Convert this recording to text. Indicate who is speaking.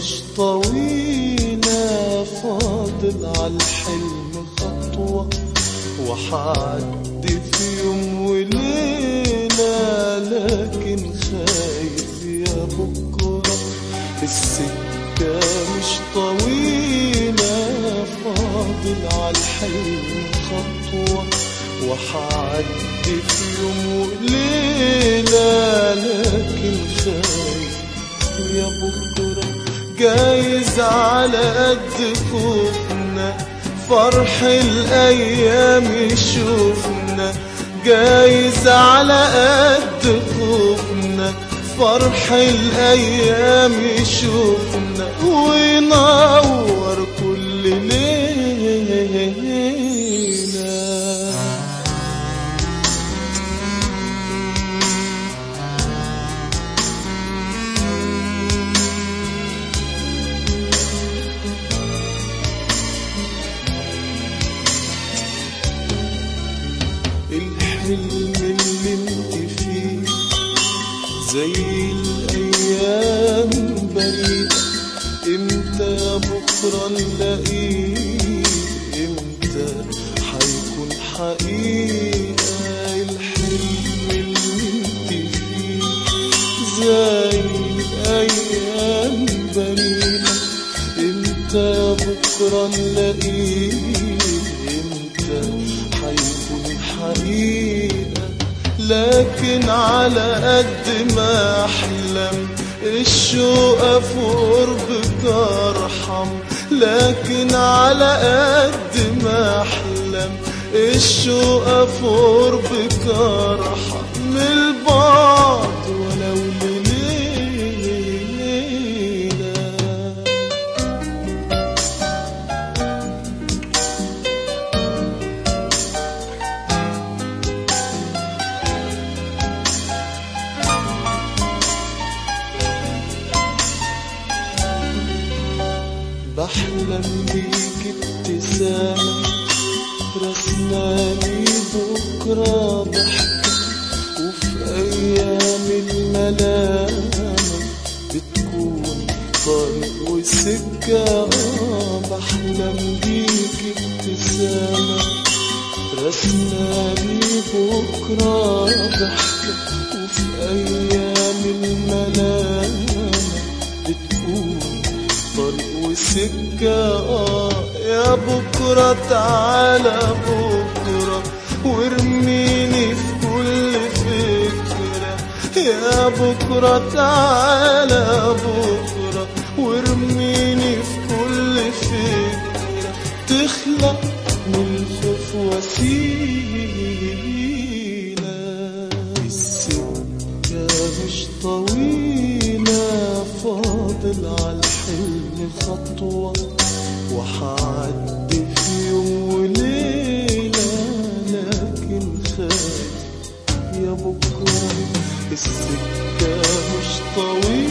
Speaker 1: مش طويلة فاضل عالحلم خطوة وحعدي في يوم وليلة لكن خايف يا بكرة السكة مش طويلة فاضل عالحلم خطوة وحعدي في يوم وليلة لكن خايف يا بكرة جايز على قد خوفنا فرح الأيام يشوفنا جايز على قد خوفنا فرح الأيام يشوفنا وينور كل ليلة الحلم اللي انت فيه زي الايام بريئة امتى يا بكرة نلاقيه امتى حيكون حقيقة الحلم اللي انت فيه زي الايام بريئة امتى يا بكرة نلاقيه امتى حيكون حقيقة لكن على قد ما أحلم الشوق في قربك أرحم لكن على قد ما أحلم الشوق في قربك أرحم من البعد ولو لليلة بحلم بيك ابتسامة رسماني بكرة ضحكة وفي أيام الملامة بتكون طريق وسكة آه بحلم بيك ابتسامة رسماني بكرة ضحكة وفي أيام الملامة بتكون طريق وسكة آه يا بكرة تعالى بكرة وارميني في كل فكرة يا بكرة تعالى بكرة وارميني في كل فكرة تخلق من الخوف وسيلة السكة مش طويلة فاضل عالحلم خطوة وحعدي في يوم وليلة لكن خايف يا بكرة السكة مش طويلة